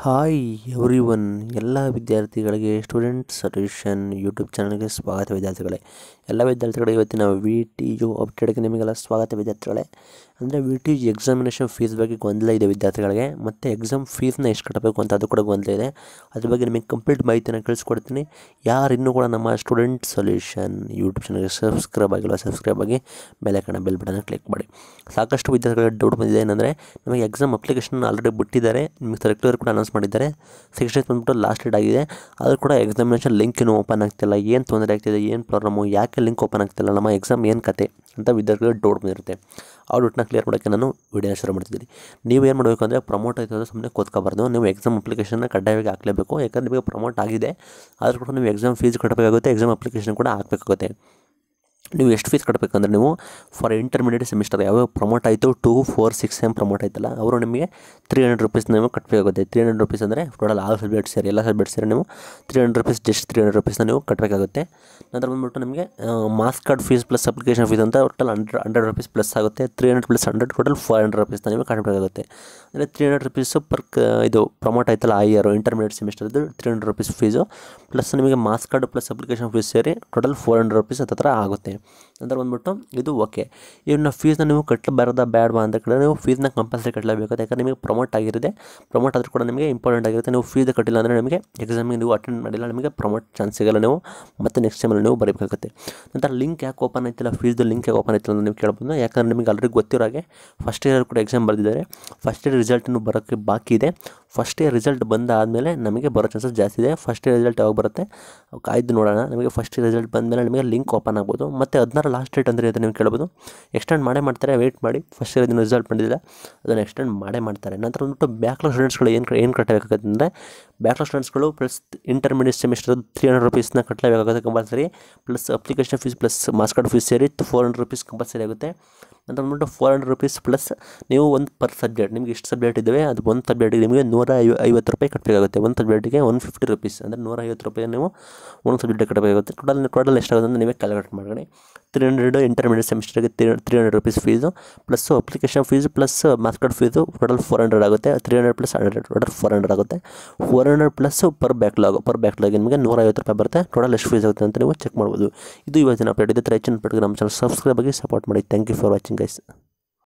hi every one ಎಲ್ಲ ವಿದ್ಯಾರ್ಥಿಗಳಿಗೆ student solution YouTube ಚಾನಲ್ಗೆ ಸ್ವಾಗತ ವಿದ್ಯಾರ್ಥಿಗಳೇ ಎಲ್ಲ ವಿದ್ಯಾರ್ಥಿಗಳಿಗೆ ಇವತ್ತಿನ ವಿ ಟಿ ಯು ಅಪ್ಡೇಟ್ಗೆ ನಿಮಗೆಲ್ಲ ಸ್ವಾಗತ ವಿದ್ಯಾರ್ಥಿಗಳೇ ಅಂದರೆ V T U examination fees ಬಗ್ಗೆ ಗೊಂದಲ ಇದೆ ವಿದ್ಯಾರ್ಥಿಗಳಿಗೆ ಮತ್ತು ಎಕ್ಸಾಮ್ ಫೀಸ್ನ ಎಷ್ಟು ಕಟ್ಟಬೇಕು ಅಂತ ಅದು ಕೂಡ ಗೊಂದಲ ಇದೆ ಅದ್ರ ಬಗ್ಗೆ ನಿಮಗೆ ಕಂಪ್ಲೀಟ್ ಮಾಹಿತಿನ ತಿಳಿಸ್ಕೊಡ್ತೀನಿ ಯಾರು ಇನ್ನೂ ಕೂಡ ನಮ್ಮ ಸ್ಟೂಡೆಂಟ್ ಸೊಲ್ಯೂಷನ್ ಯೂಟ್ಯೂಬ್ ಚಾನಲ್ಗೆ ಸಬ್ಸ್ಕ್ರೈಬ್ ಆಗಿಲ್ಲ ಸಬ್ಸ್ಕ್ರೈಬ್ ಆಗಿ ಬೆಲೆ ಕಣ ಬೆಲ್ ಬಟನ್ನ ಕ್ಲಿಕ್ ಮಾಡಿ ಸಾಕಷ್ಟು ವಿದ್ಯಾರ್ಥಿಗಳಿಗೆ ಡೌಟ್ ಬಂದಿದೆ ಏನಂದರೆ ನಮಗೆ ಎಕ್ಸಾಮ್ ಅಪ್ಲಿಕೇಶನ್ ಆಲ್ರೆಡಿ ಬಿಟ್ಟಿದ್ದಾರೆ ನಿಮಗೆ ಸರ್ಕ್ಯುಲರ್ ಕೂಡ ಅನೌನ್ಸ್ ಮಾಡಿದ್ದಾರೆ ಸಿಕ್ಸ್ ಡೇಸ್ ಬಂದ್ಬಿಟ್ಟು ಲಾಸ್ಟ್ ಡೇಟ್ ಆಗಿದೆ ಆದರೂ ಕೂಡ ಎಕ್ಸಾಮಿನೇಷನ್ ಲಿಂಕ್ ಇನ್ನೂ ಓಪನ್ ಆಗ್ತಿಲ್ಲ ಏನು ತೊಂದರೆ ಆಗ್ತಿದೆ ಏನು ಪ್ರಾಬ್ಲಮ್ಮು ಯಾಕೆ ಲಿಂಕ್ ಓಪನ್ ಆಗ್ತಿಲ್ಲ ನಮ್ಮ ಎಕ್ಸಾಮ್ ಏನು ಕತೆ ಅಂತ ವಿದ್ಯಾರ್ಥಿಗಳು ಡೌಟ್ ಬಂದಿರುತ್ತೆ ಆ ಡೌಟ್ನ ಕ್ಲಿಯರ್ ಮಾಡೋಕ್ಕೆ ನಾನು ವಿಡಿಯೋನ ಶುರು ಮಾಡ್ತಿದ್ದೀನಿ ನೀವು ಏನು ಮಾಡಬೇಕು ಅಂದರೆ ಪ್ರಮೋಟ್ ಆಯ್ತಂದ್ರೆ ಸುಮ್ಮನೆ ಕೂತ್ಕೋಬಾರ್ದು ನೀವು ಎಕ್ಸಾಮ್ ಅಪ್ಲಿಕೇಶನ್ನ ಕಡ್ಡಾಯವಾಗಿ ಹಾಕಲೇಬೇಕು ಯಾಕಂದರೆ ನಿಮಗೆ ಪ್ರಮೋಟ್ ಆಗಿದೆ ಆದರೂ ಕೂಡ ನೀವು ಎಕ್ಸಾಮ್ ಫೀಸ್ ಕಟ್ಟಬೇಕಾಗುತ್ತೆ ಎಕ್ಸಾಮ್ ಅಪ್ಲಿಕೇಶನ್ ಕೂಡ ಹಾಕಬೇಕಾಗುತ್ತೆ ನೀವು ಎಷ್ಟು ಫೀಸ್ ಕಟ್ಟಬೇಕಂದ್ರೆ ನೀವು ಫಾರ್ ಇಂಟರ್ಮೀಡಿಯೇಟ್ ಸೆಮಿಸ್ಟರ್ ಯಾವ್ಯಾವ ಪ್ರಮೋಟ್ ಆಯಿತು two four six M promote ಆಯ್ತಲ್ಲ ಅವರು ನಿಮಗೆ ತ್ರೀ ಹಂಡ್ರೆಡ್ ರುಪೀಸ್ ನೀವು ಕಟ್ಟಬೇಕಾಗುತ್ತೆ ತ್ರೀ ಹಂಡ್ರೆಡ್ ರುಪೀಸ್ ಅಂದರೆ ಟೋಟಲ್ ಆಲ್ ಸಬ್ಜೆಕ್ಟ್ ಸೇರಿ ಎಲ್ಲ ಸಬ್ಜೆಕ್ಟ್ ಸೇರಿ ನೀವು three hundred rupees just three hundred ರುಪೀಸ್ನ ನೀವು ಕಟ್ಟಬೇಕಾಗುತ್ತೆ ನಂತರ ಬಂದ್ಬಿಟ್ಟು ನಿಮಗೆ marks card fees plus application fees ಅಂತ total hundred hundred rupees plus ಆಗುತ್ತೆ three hundred plus hundred total four hundred ರುಪೀಸ್ನ ನೀವು ಕಟ್ಟಬೇಕಾಗುತ್ತೆ ಅಂದರೆ ತ್ರೀ ಹಂಡ್ರೆಡ್ ರುಪೀಸು ಪರ್ ಕ ಇದು ಪ್ರಮೋಟ್ ಆಯ್ತಲ್ಲ ಆ ಇಯರು ಇಂಟರ್ಮೀಡಿಯೇಟ್ ಸೆಮಿಸ್ಟರ್ದು three hundred rupees fees plus ನಿಮಗೆ marks card plus application fees ಸೇರಿ ಟೋಟಲ್ ಫೋರ್ ಹಂಡ್ರೆಡ್ ರುಪೀಸ್ ಹತ್ರ ಆಗುತ್ತೆ ನಂತರ ಬಂದ್ಬಿಟ್ಟು ಇದು ಓಕೆ ಇವನ್ನ ಫೀಸ್ನ ನೀವು ಕಟ್ಟಬಾರ್ದ ಬೇಡವಾ ಅಂತ ಕೇಳಿದ್ರೆ ನೀವು ಫೀಸ್ನ ಕಂಪಲ್ಸರಿ ಕಟ್ಟಲೇಬೇಕು ಯಾಕಂದರೆ ನಿಮಗೆ ಪ್ರಮೋಟ್ ಆಗಿರುತ್ತೆ ಪ್ರಮೋಟ್ ಆದರೂ ಕೂಡ ನಿಮಗೆ ಇಂಪಾರ್ಟೆಂಟ್ ಆಗಿರುತ್ತೆ ನೀವು ಫೀಸ್ ಕಟ್ಟಿಲ್ಲ ಅಂದರೆ ನಿಮಗೆ ಎಕ್ಸಾಮಿಗೆ ನೀವು ಅಟೆಂಡ್ ಮಾಡಿಲ್ಲ ನಿಮಗೆ ಪ್ರಮೋಟ್ ಚಾನ್ಸ್ ಸಿಗಲ್ಲ ನೀವು ಮತ್ತೆ ನೆಕ್ಸ್ಟ್ ಟೈಮಲ್ಲಿ ನೀವು ಬರೀಬೇಕಾಗುತ್ತೆ ನಂತರ ಲಿಂಕ್ ಯಾಕೆ ಓಪನ್ ಆಯ್ತಿಲ್ಲ ಫೀಸ್ದು ಲಿಂಕ್ ಯಾಕೆ ಓಪನ್ ಆಯ್ತಿಲ್ಲ ಅಂತ ನೀವು ಕೇಳ್ಬೋದು ಯಾಕಂದರೆ ನಿಮಗೆ ಆಲ್ರೆಡಿ ಗೊತ್ತಿರೋ ಹಾಗೆ ಫಸ್ಟ್ ಇಯರ್ ಕೂಡ ಎಕ್ಸಾಮ್ ಬರೆದಿದ್ದಾರೆ ಫಸ್ಟ್ ಇಯರ್ ರಿಸಲ್ಟ್ ಇನ್ನೂ ಬರೋಕ್ಕೆ ಬಾಕಿ ಇದೆ ಫಸ್ಟ್ ಇಯರ್ ರಿಸಲ್ಟ್ ಬಂದಾದಮೇಲೆ ನಮಗೆ ಬರೋ ಚಾನ್ಸಸ್ ಜಾಸ್ತಿ ಇದೆ ಫಸ್ಟ್ ಇಯರ್ ರಿಸಲ್ಟ್ ಯಾವಾಗ ಬರುತ್ತೆ ಕಾಯ್ದು ನೋಡೋಣ ನಮಗೆ ಫಸ್ಟ್ ಇಯರ್ ರಿಸಲ್ಟ್ ಬಂದಮೇಲೆ ನಿಮಗೆ ಲಿಂಕ್ ಓಪನ್ ಆಗ್ಬೋದು ಮತ್ತು ಹದಿನಾರು ಲಾಸ್ಟ್ ಡೇಟ್ ಅಂದರೆ ನೀವು ಕೇಳ್ಬೋದು ಎಕ್ಸ್ಟೆಂಡ್ ಮಾಡೇ ಮಾಡ್ತಾರೆ ವೆಯ್ಟ್ ಮಾಡಿ ಫಸ್ಟ್ ಇಯರ್ ದಿನ ರಿಸಲ್ಟ್ ಬಂದಿಲ್ಲ ಅದನ್ನು ಎಕ್ಸ್ಟೆಂಡ್ ಮಾಡೇ ಮಾಡ್ತಾರೆ ನಂತರ ಬಂದ್ಬಿಟ್ಟು ಬ್ಯಾಕ್ಲಾಗ್ ಸ್ಟೂಡೆಂಟ್ಸ್ಗಳು ಏನು ಏನು ಕಟ್ಟಬೇಕಾಗುತ್ತೆ ಅಂದರೆ ಬ್ಯಾಕ್ಲಾಗ್ ಸ್ಟೂಡೆಂಟ್ಸ್ಗಳು plus intermediate semester three hundred ರುಪೀಸ್ನ ಕಟ್ಟಲೇಬೇಕಾಗುತ್ತೆ compulsory plus application fees plus marks card fees ಸೇರಿ ಫೋರ್ ಹಂಡ್ರೆಡ್ ರುಪೀಸ್ ಕಂಪಲ್ಸರಿ ಆಗುತ್ತೆ ನಂತರ ಬಂದ್ಬಿಟ್ಟು ಫೋರ್ ಹಂಡ್ರೆಡ್ ರುಪೀಸ್ ಪ್ಲಸ್ ನೀವು ಒಂದು ಪರ್ ಸಬ್ಜೆಕ್ಟ್ ನಿಮಗೆ ಎಷ್ಟು ಸಬ್ಜೆಕ್ಟ್ ಇದ್ದಾವೆ ಅದು ಒಂದು ಸಬ್ಜೆಕ್ಟಿಗೆ ನಿಮಗೆ ನೂರ ಐವ ಐವತ್ತು ರೂಪಾಯಿ ಕಟ್ಟಬೇಕಾಗುತ್ತೆ ಒಂದು ಸಬ್ಜೆಕ್ಟಿಗೆ ಒನ್ ಫಿಫ್ಟಿ ರುಪೀಸ್ ಅಂದರೆ ನೂರ ಐವತ್ತು ರೂಪಾಯಿ ನೀವು ಒಂದು ಸಬ್ಜೆಕ್ಟಿಗೆ ಕಟ್ಟಬೇಕಾಗುತ್ತೆ ಟೋಟಲ್ ಟೋಟಲ್ ಎಷ್ಟಾಗುತ್ತೆ ಅಂತ ನೀವೇ ಕ್ಯಾಲ್ಕುಲೇಟ್ ಮಾಡ್ಕೊಳ್ಳಿ ತ್ರೀ ಹಂಡ್ರೆಡ್ ಇಂಟರ್ಮೀಡಿಯೇಟ್ ಸೆಮಿಸ್ಟರ್ಗೆ three three hundred rupees fees plus application fees plus marks card fees total four hundred ಆಗುತ್ತೆ three hundred plus hundred total four hundred ಆಗುತ್ತೆ four hundred plus per backlog per backlog ನಿಮಗೆ ನೂರ ಐವತ್ತು ರೂಪಾಯಿ ಬರುತ್ತೆ total ಎಷ್ಟು fees ಆಗುತ್ತೆ ಅಂತ ನೀವು ಚೆಕ್ ಮಾಡ್ಬೋದು ಇದು ಇವತ್ತಿನ ಅಪ್ಡೇಟ್ ಇದೆ ಹೆಚ್ಚಿನ ಅಪ್ಡೇಟ್ಗೆ ನಮ್ಮ ಚಾನಲ್ ಸಬ್ಸ್ಕ್ರೈಬ್ ಆಗಿ ಸಪೋರ್ಟ್ ಮಾಡಿ thank you for watching guys